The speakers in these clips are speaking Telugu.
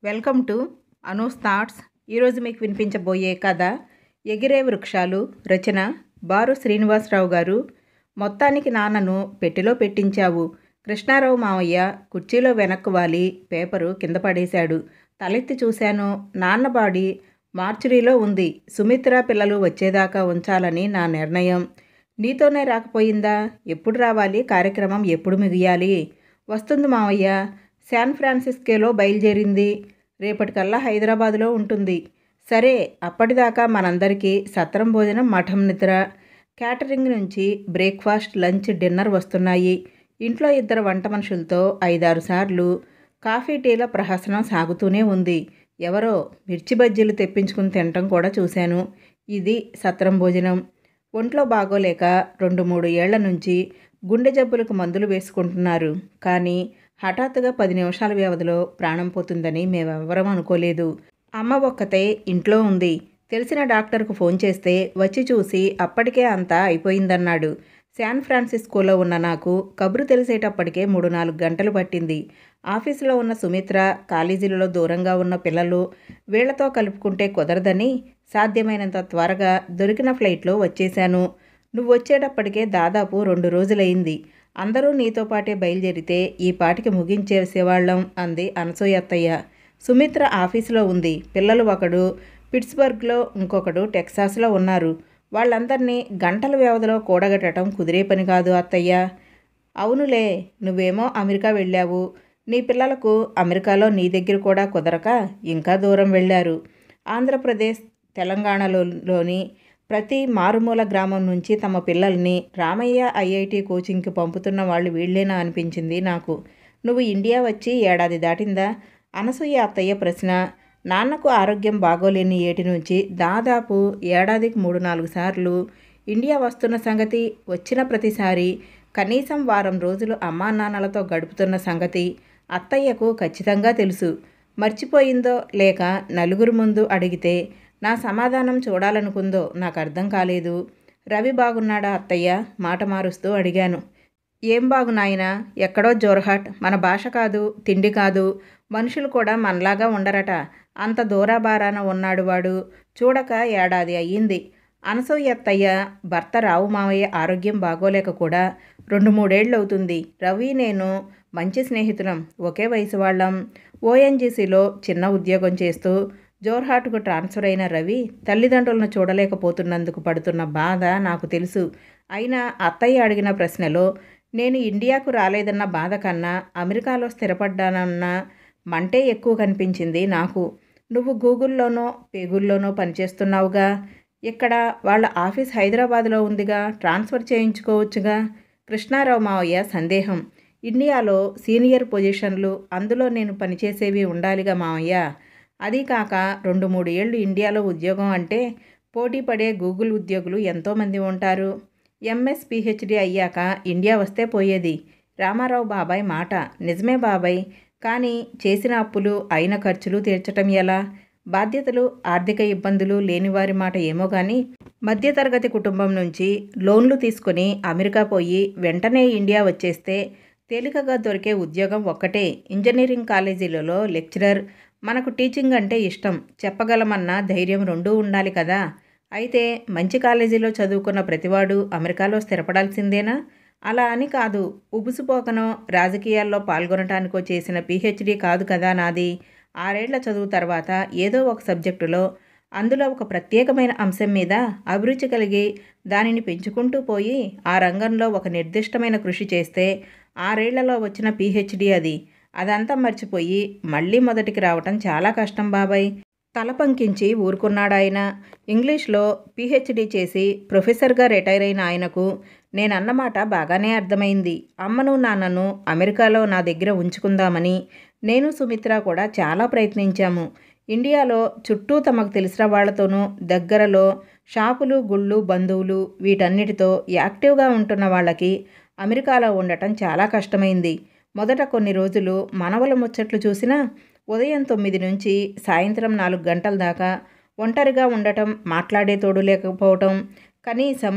వెల్కమ్ టు అనూస్ థాట్స్ ఈరోజు మీకు వినిపించబోయే కథ ఎగిరే వృక్షాలు రచన బారు శ్రీనివాసరావు గారు మొత్తానికి నాన్నను పెట్టెలో పెట్టించావు కృష్ణారావు మావయ్య కుర్చీలో వెనక్కు వాలి పేపరు కింద పడేశాడు తలెత్తి చూశాను నాన్న బాడీ మార్చురీలో ఉంది సుమిత్ర పిల్లలు వచ్చేదాకా ఉంచాలని నా నిర్ణయం నీతోనే రాకపోయిందా ఎప్పుడు రావాలి కార్యక్రమం ఎప్పుడు ముగియాలి వస్తుంది మావయ్య శాన్ ఫ్రాన్సిస్కోలో బయలుదేరింది రేపటికల్లా హైదరాబాదులో ఉంటుంది సరే అప్పటిదాకా మనందరికీ సత్రం భోజనం మఠం నిద్ర క్యాటరింగ్ నుంచి బ్రేక్ఫాస్ట్ లంచ్ డిన్నర్ వస్తున్నాయి ఇంట్లో ఇద్దరు వంట మనుషులతో ఐదారు సార్లు కాఫీ టీల ప్రహసనం సాగుతూనే ఉంది ఎవరో మిర్చి బజ్జీలు తెప్పించుకుని తినటం కూడా చూశాను ఇది సత్రం భోజనం ఒంట్లో బాగోలేక రెండు మూడు ఏళ్ల నుంచి గుండె జబ్బులకు మందులు వేసుకుంటున్నారు కానీ హఠాత్తుగా పది నిమిషాల వ్యవధిలో ప్రాణం పోతుందని మేమెవ్వరం అనుకోలేదు అమ్మ ఒక్కతే ఇంట్లో ఉంది తెలిసిన డాక్టర్కు ఫోన్ చేస్తే వచ్చి చూసి అప్పటికే అంతా అయిపోయిందన్నాడు శాన్ ఫ్రాన్సిస్కోలో ఉన్న నాకు కబురు తెలిసేటప్పటికే మూడు నాలుగు గంటలు పట్టింది ఆఫీసులో ఉన్న సుమిత్ర కాలేజీలలో దూరంగా ఉన్న పిల్లలు వీళ్లతో కలుపుకుంటే కుదరదని సాధ్యమైనంత త్వరగా దొరికిన ఫ్లైట్లో వచ్చేశాను నువ్వు వచ్చేటప్పటికే దాదాపు రెండు రోజులైంది అందరూ నీతో పాటే బయలుదేరితే ఈ పాటికి ముగించేసేవాళ్ళం అంది అనసూయత్తయ్య సుమిత్ర ఆఫీసులో ఉంది పిల్లలు ఒకడు పిట్స్బర్గ్లో ఇంకొకడు టెక్సాస్లో ఉన్నారు వాళ్ళందరినీ గంటల వ్యవధిలో కూడగట్టడం కుదిరే పని కాదు అత్తయ్య అవునులే నువ్వేమో అమెరికా వెళ్ళావు నీ పిల్లలకు అమెరికాలో నీ దగ్గర కూడా కుదరక ఇంకా దూరం వెళ్ళారు ఆంధ్రప్రదేశ్ తెలంగాణలోని ప్రతి మారుమూల గ్రామం నుంచి తమ పిల్లల్ని రామయ్య ఐఐటి కోచింగ్కి పంపుతున్న వాళ్ళు వీళ్ళేనా అనిపించింది నాకు నువ్వు ఇండియా వచ్చి ఏడాది దాటిందా అనసూయ అత్తయ్య ప్రశ్న నాన్నకు ఆరోగ్యం బాగోలేని ఏటి నుంచి దాదాపు ఏడాదికి మూడు నాలుగు సార్లు ఇండియా వస్తున్న సంగతి వచ్చిన ప్రతిసారి కనీసం వారం రోజులు అమ్మా నాన్నలతో గడుపుతున్న సంగతి అత్తయ్యకు ఖచ్చితంగా తెలుసు మర్చిపోయిందో లేక నలుగురు ముందు అడిగితే నా సమాధానం చూడాలనుకుందో నాకు అర్థం కాలేదు రవి బాగున్నాడా అత్తయ్య మాట మారుస్తూ అడిగాను ఏం బాగునాయనా ఎక్కడో జోర్హట్ మన భాష కాదు తిండి కాదు మనుషులు కూడా మనలాగా ఉండరట అంత దూరాబారాన ఉన్నాడు వాడు చూడక ఏడాది అయ్యింది అనసూయ అత్తయ్య భర్త రావు మావయ్య ఆరోగ్యం బాగోలేక కూడా రెండు మూడేళ్ళు అవుతుంది రవి నేను మంచి స్నేహితులం ఒకే వయసు వాళ్ళం ఓఎన్జీసీలో చిన్న ఉద్యోగం చేస్తూ జోర్హాట్కు ట్రాన్స్ఫర్ అయిన రవి తల్లిదండ్రులను చూడలేకపోతున్నందుకు పడుతున్న బాధ నాకు తెలుసు అయినా అత్తయ్య అడిగిన ప్రశ్నలో నేను ఇండియాకు రాలేదన్న బాధ కన్నా అమెరికాలో స్థిరపడ్డానన్న మంటే ఎక్కువ కనిపించింది నాకు నువ్వు గూగుల్లోనో పేగుల్లోనో పనిచేస్తున్నావుగా ఇక్కడ వాళ్ళ ఆఫీస్ హైదరాబాద్లో ఉందిగా ట్రాన్స్ఫర్ చేయించుకోవచ్చుగా కృష్ణారావు మావయ్య సందేహం ఇండియాలో సీనియర్ పొజిషన్లు అందులో నేను పనిచేసేవి ఉండాలిగా మావయ్య అదీ కాక రెండు మూడు ఏళ్ళు ఇండియాలో ఉద్యోగం అంటే పోటీ పడే గూగుల్ ఉద్యోగులు ఎంతోమంది ఉంటారు ఎంఎస్ పిహెచ్డి అయ్యాక ఇండియా వస్తే పోయేది రామారావు బాబాయ్ మాట నిజమే బాబాయ్ కానీ చేసిన అప్పులు అయిన ఖర్చులు తీర్చటం ఎలా బాధ్యతలు ఆర్థిక ఇబ్బందులు లేనివారి మాట ఏమో కానీ మధ్యతరగతి కుటుంబం నుంచి లోన్లు తీసుకుని అమెరికా పోయి వెంటనే ఇండియా వచ్చేస్తే తేలికగా దొరికే ఉద్యోగం ఒక్కటే ఇంజనీరింగ్ కాలేజీలలో లెక్చరర్ మనకు టీచింగ్ అంటే ఇష్టం చెప్పగలమన్న ధైర్యం రెండూ ఉండాలి కదా అయితే మంచి కాలేజీలో చదువుకున్న ప్రతివాడు అమెరికాలో స్థిరపడాల్సిందేనా అలా అని కాదు ఉబుసుపోకనో రాజకీయాల్లో పాల్గొనటానికో చేసిన పీహెచ్డీ కాదు కదా నాది ఆరేళ్ల చదువు తర్వాత ఏదో ఒక సబ్జెక్టులో అందులో ఒక ప్రత్యేకమైన అంశం మీద అభిరుచి కలిగి దానిని పెంచుకుంటూ పోయి ఆ రంగంలో ఒక నిర్దిష్టమైన కృషి చేస్తే ఆరేళ్లలో వచ్చిన పీహెచ్డీ అది అదంతా మర్చిపోయి మళ్ళీ మొదటికి రావటం చాలా కష్టం బాబాయ్ తల పంకించి ఊరుకున్నాడాయన ఇంగ్లీష్లో పీహెచ్డీ చేసి ప్రొఫెసర్గా రిటైర్ అయిన ఆయనకు నేనన్నమాట బాగానే అర్థమైంది అమ్మను నాన్నను అమెరికాలో నా దగ్గర ఉంచుకుందామని నేను సుమిత్ర కూడా చాలా ప్రయత్నించాము ఇండియాలో చుట్టూ తమకు తెలిసిన వాళ్లతోనూ దగ్గరలో షాపులు గుళ్ళు బంధువులు వీటన్నిటితో యాక్టివ్గా ఉంటున్న వాళ్ళకి అమెరికాలో ఉండటం చాలా కష్టమైంది మొదట కొన్ని రోజులు మనవల ముచ్చట్లు చూసినా ఉదయం తొమ్మిది నుంచి సాయంత్రం నాలుగు గంటల దాకా ఒంటరిగా ఉండటం మాట్లాడే తోడు లేకపోవటం కనీసం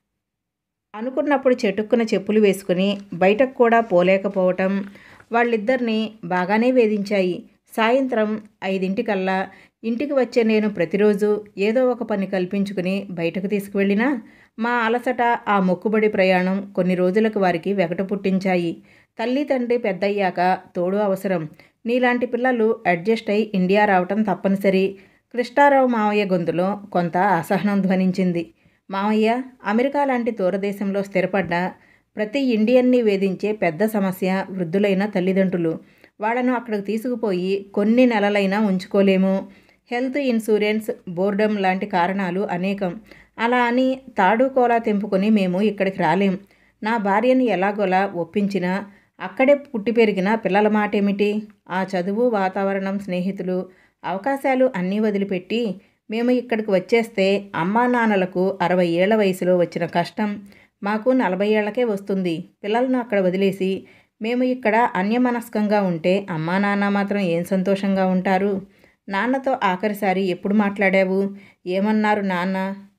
అనుకున్నప్పుడు చెట్టుక్కున చెప్పులు వేసుకుని బయటకు కూడా పోలేకపోవటం వాళ్ళిద్దరినీ బాగానే వేధించాయి సాయంత్రం ఐదింటికల్లా ఇంటికి వచ్చే నేను ప్రతిరోజు ఏదో ఒక పని కల్పించుకుని బయటకు తీసుకువెళ్ళినా మా అలసట ఆ మొక్కుబడి ప్రయాణం కొన్ని రోజులకు వారికి వెగట పుట్టించాయి తల్లి తండ్రి పెద్దయ్యాక తోడు అవసరం నీలాంటి పిల్లలు అడ్జస్ట్ అయి ఇండియా రావటం తప్పనిసరి కృష్ణారావు మావయ్య గొంతులో కొంత అసహనం ధ్వనించింది మావయ్య అమెరికా లాంటి దూరదేశంలో స్థిరపడ్డ ప్రతి ఇండియన్ని వేధించే పెద్ద సమస్య వృద్ధులైన తల్లిదండ్రులు వాళ్ళను అక్కడికి తీసుకుపోయి కొన్ని నెలలైనా ఉంచుకోలేము హెల్త్ ఇన్సూరెన్స్ బోర్డమ్ లాంటి కారణాలు అనేకం అలా అని తాడు కోలా తెంపుకొని మేము ఇక్కడికి రాలేం నా భార్యని ఎలాగోలా ఒప్పించినా అక్కడే పుట్టి పెరిగిన పిల్లల మాట ఏమిటి ఆ చదువు వాతావరణం స్నేహితులు అవకాశాలు అన్నీ వదిలిపెట్టి మేము ఇక్కడికి వచ్చేస్తే అమ్మా నాన్నలకు అరవై ఏళ్ల వయసులో వచ్చిన కష్టం మాకు నలభై ఏళ్లకే వస్తుంది పిల్లలను అక్కడ వదిలేసి మేము ఇక్కడ అన్యమనస్కంగా ఉంటే అమ్మా నాన్న మాత్రం ఏం సంతోషంగా ఉంటారు నాన్నతో ఆఖరిసారి ఎప్పుడు మాట్లాడావు ఏమన్నారు నాన్న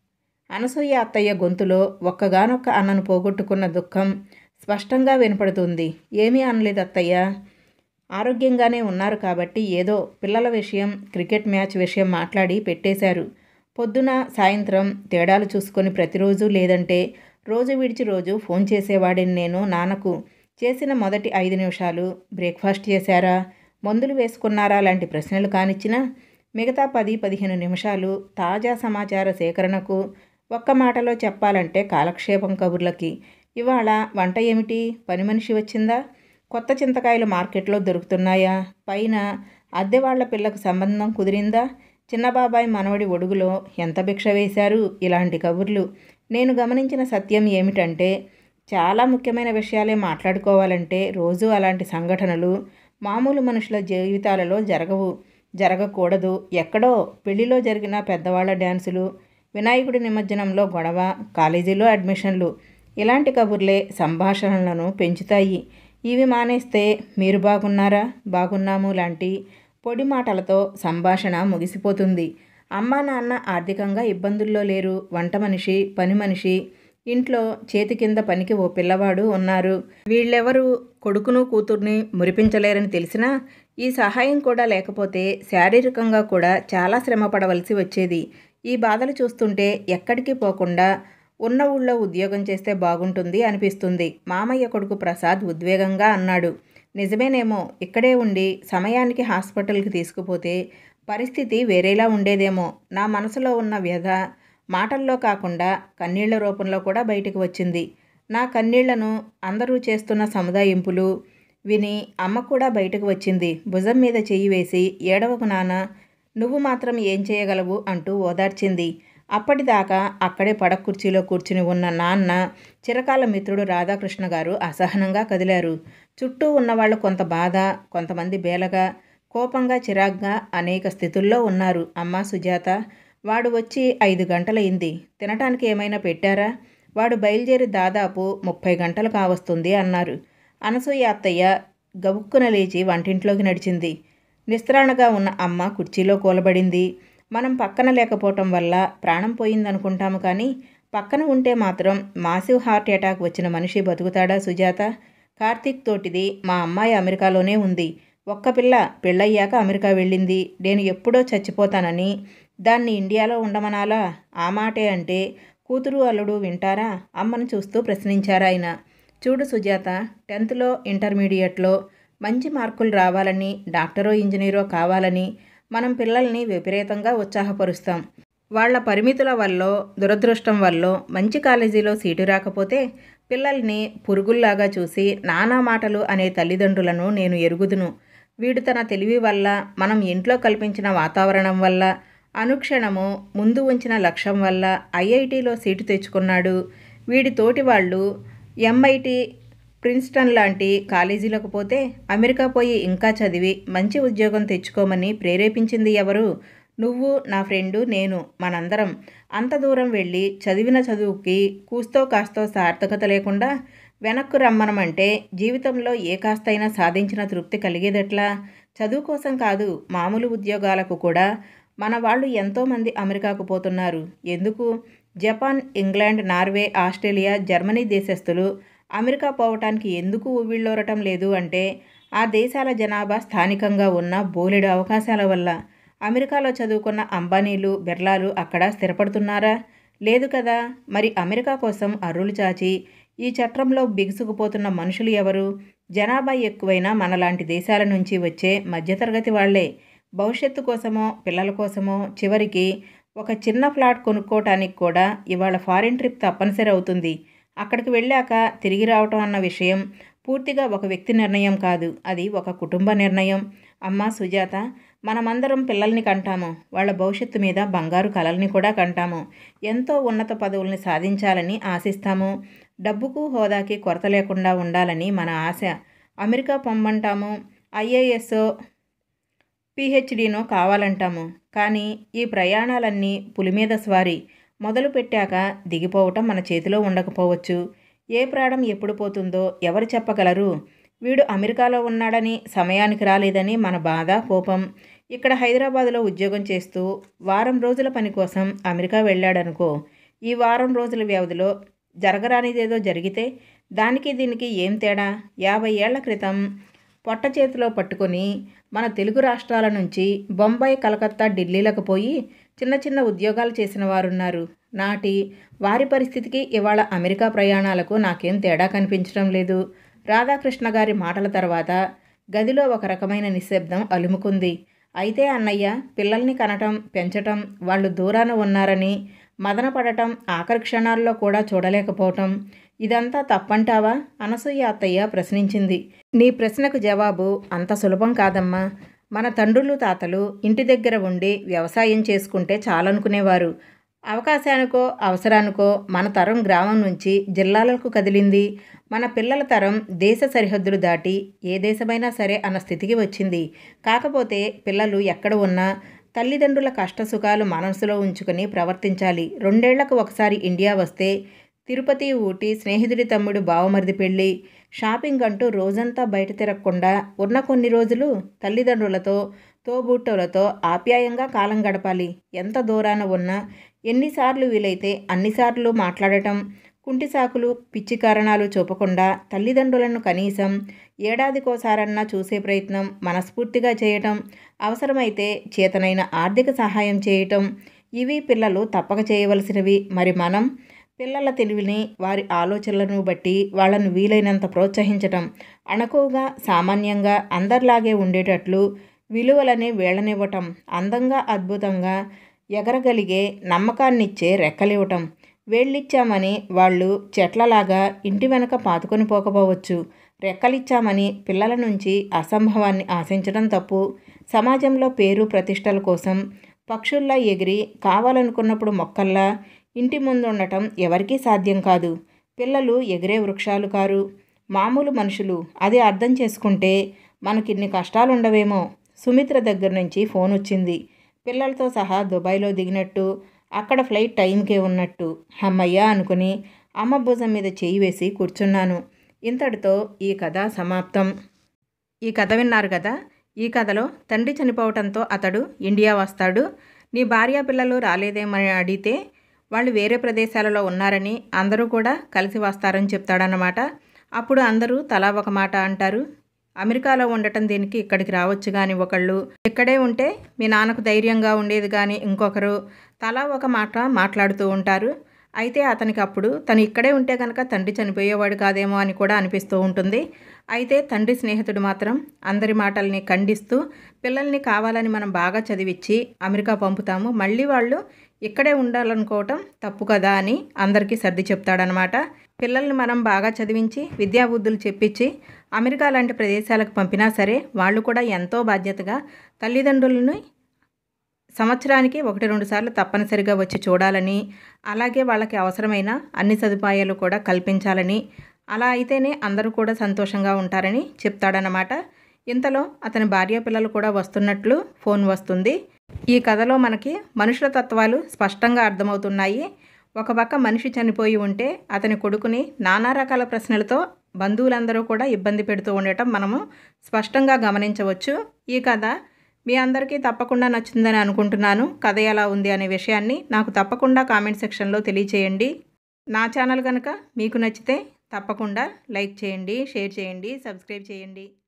అనసూయ అత్తయ్య గొంతులో ఒక్కగానొక్క అన్నను పోగొట్టుకున్న దుఃఖం స్పష్టంగా వినపడుతుంది ఏమీ అనలేదు అత్తయ్య ఆరోగ్యంగానే ఉన్నారు కాబట్టి ఏదో పిల్లల విషయం క్రికెట్ మ్యాచ్ విషయం మాట్లాడి పెట్టేశారు పొద్దున సాయంత్రం తేడాలు చూసుకొని ప్రతిరోజు లేదంటే రోజు విడిచి రోజు ఫోన్ చేసేవాడిని నేను నాన్నకు చేసిన మొదటి ఐదు నిమిషాలు బ్రేక్ఫాస్ట్ చేశారా మందులు వేసుకున్నారా లాంటి ప్రశ్నలు కానిచ్చినా మిగతా పది పదిహేను నిమిషాలు తాజా సమాచార సేకరణకు ఒక్క మాటలో చెప్పాలంటే కాలక్షేపం కబుర్లకి ఇవాళ వంట ఏమిటి పని మనిషి వచ్చిందా కొత్త చింతకాయలు మార్కెట్లో దొరుకుతున్నాయా పైన అద్దె వాళ్ళ పిల్లకు సంబంధం కుదిరిందా చిన్నబాబాయ్ మనవడి ఒడుగులో ఎంత భిక్ష వేశారు ఇలాంటి కబుర్లు నేను గమనించిన సత్యం ఏమిటంటే చాలా ముఖ్యమైన విషయాలే మాట్లాడుకోవాలంటే రోజు అలాంటి సంఘటనలు మామూలు మనుషుల జీవితాలలో జరగవు జరగకూడదు ఎక్కడో పెళ్లిలో జరిగిన పెద్దవాళ్ళ డ్యాన్సులు వినాయకుడి నిమజ్జనంలో గొడవ కాలేజీలో అడ్మిషన్లు ఇలాంటి కబుర్లే సంభాషణలను పెంచుతాయి ఇవి మానేస్తే మీరు బాగున్నారా బాగున్నాము లాంటి పొడి మాటలతో సంభాషణ ముగిసిపోతుంది అమ్మా నాన్న ఆర్థికంగా ఇబ్బందుల్లో లేరు వంట మనిషి పని మనిషి ఇంట్లో చేతి కింద పనికి ఓ పిల్లవాడు ఉన్నారు వీళ్ళెవరు కొడుకును కూతుర్ని మురిపించలేరని తెలిసినా ఈ సహాయం కూడా లేకపోతే శారీరకంగా కూడా చాలా శ్రమ పడవలసి వచ్చేది ఈ బాధలు చూస్తుంటే ఎక్కడికి పోకుండా ఉన్న ఊళ్ళో ఉద్యోగం చేస్తే బాగుంటుంది అనిపిస్తుంది మామయ్య కొడుకు ప్రసాద్ ఉద్వేగంగా అన్నాడు నిజమేనేమో ఇక్కడే ఉండి సమయానికి హాస్పిటల్కి తీసుకుపోతే పరిస్థితి వేరేలా ఉండేదేమో నా మనసులో ఉన్న వ్యధ మాటల్లో కాకుండా కన్నీళ్ల రూపంలో కూడా బయటకు వచ్చింది నా కన్నీళ్లను అందరూ చేస్తున్న సముదాయింపులు విని అమ్మ కూడా బయటకు వచ్చింది భుజం మీద చెయ్యి వేసి ఏడవకు నాన్న నువ్వు మాత్రం ఏం చేయగలవు అంటూ ఓదార్చింది అప్పటిదాకా అక్కడే పడక కుర్చీలో కూర్చుని ఉన్న నాన్న చిరకాల మిత్రుడు రాధాకృష్ణ గారు అసహనంగా కదిలారు చుట్టూ ఉన్నవాళ్ళు కొంత బాధ కొంతమంది బేలగా కోపంగా చిరాగ్గా అనేక స్థితుల్లో ఉన్నారు అమ్మా సుజాత వాడు వచ్చి ఐదు గంటలయింది తినటానికి ఏమైనా పెట్టారా వాడు బయలుదేరి దాదాపు ముప్పై గంటలు కావస్తుంది అన్నారు అనసూయ అత్తయ్య గబుక్కున లేచి వంటింట్లోకి నడిచింది నిస్త్రాణగా ఉన్న అమ్మ కుర్చీలో కూలబడింది మనం పక్కన లేకపోవటం వల్ల ప్రాణం పోయిందనుకుంటాము కానీ పక్కన ఉంటే మాత్రం మాసివ్ హార్ట్ అటాక్ వచ్చిన మనిషి బతుకుతాడా సుజాత కార్తీక్ తోటిది మా అమ్మాయి అమెరికాలోనే ఉంది ఒక్క పిల్ల పెళ్ళయ్యాక అమెరికా వెళ్ళింది నేను ఎప్పుడో చచ్చిపోతానని దాన్ని ఇండియాలో ఉండమనాలా ఆ మాటే అంటే కూతురు అల్లుడు వింటారా అమ్మను చూస్తూ ప్రశ్నించారాయన చూడు సుజాత టెన్త్లో ఇంటర్మీడియట్లో మంచి మార్కులు రావాలని డాక్టరో ఇంజనీరో కావాలని మనం పిల్లల్ని విపరీతంగా ఉత్సాహపరుస్తాం వాళ్ళ పరిమితుల వల్ల దురదృష్టం వల్ల మంచి కాలేజీలో సీటు రాకపోతే పిల్లల్ని పురుగుల్లాగా చూసి నానా మాటలు అనే తల్లిదండ్రులను నేను ఎరుగుదును వీడు తన తెలివి వల్ల మనం ఇంట్లో కల్పించిన వాతావరణం వల్ల అనుక్షణము ముందు ఉంచిన లక్ష్యం వల్ల ఐఐటిలో సీటు తెచ్చుకున్నాడు వీడి తోటి వాళ్ళు ఎంఐటి ప్రిన్స్టన్ లాంటి కాలేజీలకు పోతే అమెరికా పోయి ఇంకా చదివి మంచి ఉద్యోగం తెచ్చుకోమని ప్రేరేపించింది ఎవరు నువ్వు నా ఫ్రెండు నేను మనందరం అంత దూరం వెళ్ళి చదివిన చదువుకి కూస్తో కాస్తో సార్థకత లేకుండా వెనక్కు రమ్మనమంటే జీవితంలో ఏ కాస్తైనా సాధించిన తృప్తి కలిగేదెట్లా చదువు కోసం కాదు మామూలు ఉద్యోగాలకు కూడా మన వాళ్ళు ఎంతోమంది అమెరికాకు పోతున్నారు ఎందుకు Japan England Norway Australia Germany దేశస్థులు అమెరికా పోవటానికి ఎందుకు ఉవ్విళ్ళోరటం లేదు అంటే ఆ దేశాల జనాభా స్థానికంగా ఉన్న బోలెడు అవకాశాల వల్ల అమెరికాలో చదువుకున్న అంబానీలు బిర్లాలు అక్కడ స్థిరపడుతున్నారా లేదు కదా మరి అమెరికా కోసం అర్రులు చాచి ఈ చట్రంలో బిగుసుకుపోతున్న మనుషులు ఎవరు జనాభా ఎక్కువైన మనలాంటి దేశాల నుంచి వచ్చే మధ్యతరగతి వాళ్లే భవిష్యత్తు కోసమో పిల్లల కోసమో చివరికి ఒక చిన్న ఫ్లాట్ కొనుక్కోవటానికి కూడా ఇవాళ ఫారిన్ ట్రిప్ తప్పనిసరి అవుతుంది అక్కడికి వెళ్ళాక తిరిగి రావటం అన్న విషయం పూర్తిగా ఒక వ్యక్తి నిర్ణయం కాదు అది ఒక కుటుంబ నిర్ణయం అమ్మ సుజాత మనమందరం పిల్లల్ని కంటాము వాళ్ళ భవిష్యత్తు మీద బంగారు కలల్ని కూడా కంటాము ఎంతో ఉన్నత పదవుల్ని సాధించాలని ఆశిస్తాము డబ్బుకు హోదాకి కొరత లేకుండా ఉండాలని మన ఆశ అమెరికా పొమ్మంటాము ఐఏఎస్ పిహెచ్డీనో కావాలంటాము కానీ ఈ ప్రయాణాలన్నీ పులి మీద స్వారీ మొదలు పెట్టాక దిగిపోవటం మన చేతిలో ఉండకపోవచ్చు ఏ ప్రాణం ఎప్పుడు పోతుందో ఎవరు చెప్పగలరు వీడు అమెరికాలో ఉన్నాడని సమయానికి రాలేదని మన బాధ కోపం ఇక్కడ హైదరాబాదులో ఉద్యోగం చేస్తూ వారం రోజుల పని కోసం అమెరికా వెళ్ళాడనుకో ఈ వారం రోజుల వ్యవధిలో జరగరానిదేదో జరిగితే దానికి దీనికి ఏం తేడా యాభై ఏళ్ల క్రితం పొట్ట చేతిలో పట్టుకొని మన తెలుగు రాష్ట్రాల నుంచి బొంబాయి కలకత్తా ఢిల్లీలకు పోయి చిన్న చిన్న ఉద్యోగాలు చేసిన వారున్నారు నాటి వారి పరిస్థితికి ఇవాళ అమెరికా ప్రయాణాలకు నాకేం తేడా కనిపించడం లేదు రాధాకృష్ణ గారి మాటల తర్వాత గదిలో ఒక రకమైన నిశ్శబ్దం అలుముకుంది అయితే అన్నయ్య పిల్లల్ని కనటం పెంచటం వాళ్ళు దూరాన ఉన్నారని మదన పడటం ఆఖరి క్షణాల్లో కూడా చూడలేకపోవటం ఇదంతా తప్పంటావా అనసూయ అత్తయ్య ప్రశ్నించింది నీ ప్రశ్నకు జవాబు అంత సులభం కాదమ్మా మన తండ్రులు తాతలు ఇంటి దగ్గర ఉండి వ్యవసాయం చేసుకుంటే చాలనుకునేవారు అవకాశానికో అవసరానికో మన తరం గ్రామం నుంచి జిల్లాలకు కదిలింది మన పిల్లల తరం దేశ సరిహద్దులు దాటి ఏ దేశమైనా సరే అన్న స్థితికి వచ్చింది కాకపోతే పిల్లలు ఎక్కడ ఉన్నా తల్లిదండ్రుల కష్టసుఖాలు మనసులో ఉంచుకొని ప్రవర్తించాలి రెండేళ్లకు ఒకసారి ఇండియా వస్తే తిరుపతి ఊటి స్నేహితుడి తమ్ముడు బావమరిది పెళ్ళి షాపింగ్ అంటూ రోజంతా బయట తిరగకుండా ఉన్న కొన్ని రోజులు తల్లిదండ్రులతో తోబుట్టులతో ఆప్యాయంగా కాలం గడపాలి ఎంత దూరాన ఉన్నా ఎన్నిసార్లు వీలైతే అన్నిసార్లు మాట్లాడటం కుంటి సాకులు పిచ్చి కారణాలు చూపకుండా తల్లిదండ్రులను కనీసం ఏడాదికోసారన్నా చూసే ప్రయత్నం మనస్ఫూర్తిగా చేయటం అవసరమైతే చేతనైన ఆర్థిక సహాయం చేయటం ఇవి పిల్లలు తప్పక చేయవలసినవి మరి మనం పిల్లల తెలివిని వారి ఆలోచనలను బట్టి వాళ్ళను వీలైనంత ప్రోత్సహించటం అణకువగా సామాన్యంగా అందరిలాగే ఉండేటట్లు విలువలని వేళనివ్వటం అందంగా అద్భుతంగా ఎగరగలిగే నమ్మకాన్నిచ్చే రెక్కలివ్వటం వేళ్ళిచ్చామని వాళ్ళు చెట్లలాగా ఇంటి వెనక పాతుకొని పోకపోవచ్చు రెక్కలిచ్చామని పిల్లల నుంచి అసంభవాన్ని ఆశించడం తప్పు సమాజంలో పేరు ప్రతిష్టల కోసం పక్షుల్లా ఎగిరి కావాలనుకున్నప్పుడు మొక్కల్లా ఇంటి ముందు ఉండటం ఎవరికీ సాధ్యం కాదు పిల్లలు ఎగిరే వృక్షాలు కారు మామూలు మనుషులు అది అర్థం చేసుకుంటే మనకిన్ని కష్టాలు ఉండవేమో సుమిత్ర దగ్గర నుంచి ఫోన్ వచ్చింది పిల్లలతో సహా దుబాయ్లో దిగినట్టు అక్కడ ఫ్లైట్ టైంకే ఉన్నట్టు అమ్మయ్య అనుకుని అమ్మ భుజం మీద చేయి వేసి కూర్చున్నాను ఇంతటితో ఈ కథ సమాప్తం ఈ కథ విన్నారు కదా ఈ కథలో తండ్రి చనిపోవటంతో అతడు ఇండియా వస్తాడు నీ భార్య పిల్లలు రాలేదేమని అడిగితే వాళ్ళు వేరే ప్రదేశాలలో ఉన్నారని అందరూ కూడా కలిసి వస్తారని చెప్తాడన్నమాట అప్పుడు అందరూ తలా ఒక మాట అంటారు అమెరికాలో ఉండటం దీనికి ఇక్కడికి రావచ్చు కానీ ఒకళ్ళు ఇక్కడే ఉంటే మీ నాన్నకు ధైర్యంగా ఉండేది కానీ ఇంకొకరు తలా ఒక మాట మాట్లాడుతూ ఉంటారు అయితే అతనికి అప్పుడు తను ఇక్కడే ఉంటే కనుక తండ్రి చనిపోయేవాడు కాదేమో అని కూడా అనిపిస్తూ ఉంటుంది అయితే తండ్రి స్నేహితుడు మాత్రం అందరి మాటల్ని ఖండిస్తూ పిల్లల్ని కావాలని మనం బాగా చదివించి అమెరికా పంపుతాము మళ్ళీ వాళ్ళు ఇక్కడే ఉండాలనుకోవటం తప్పు కదా అని అందరికీ సర్ది చెప్తాడనమాట పిల్లల్ని మనం బాగా చదివించి విద్యాబుద్ధులు చెప్పించి అమెరికా లాంటి ప్రదేశాలకు పంపినా సరే వాళ్ళు కూడా ఎంతో బాధ్యతగా తల్లిదండ్రులను సంవత్సరానికి ఒకటి రెండు సార్లు తప్పనిసరిగా వచ్చి చూడాలని అలాగే వాళ్ళకి అవసరమైన అన్ని సదుపాయాలు కూడా కల్పించాలని అలా అయితేనే అందరూ కూడా సంతోషంగా ఉంటారని చెప్తాడనమాట ఇంతలో అతని భార్య పిల్లలు కూడా వస్తున్నట్లు ఫోన్ వస్తుంది ఈ కథలో మనకి మనుషుల తత్వాలు స్పష్టంగా అర్థమవుతున్నాయి ఒక పక్క మనిషి చనిపోయి ఉంటే అతని కొడుకుని నానా రకాల ప్రశ్నలతో బంధువులందరూ కూడా ఇబ్బంది పెడుతూ ఉండటం మనము స్పష్టంగా గమనించవచ్చు ఈ కథ మీ అందరికీ తప్పకుండా నచ్చుతుందని అనుకుంటున్నాను కథ ఎలా ఉంది అనే విషయాన్ని నాకు తప్పకుండా కామెంట్ సెక్షన్లో తెలియచేయండి నా ఛానల్ కనుక మీకు నచ్చితే తప్పకుండా లైక్ చేయండి షేర్ చేయండి సబ్స్క్రైబ్ చేయండి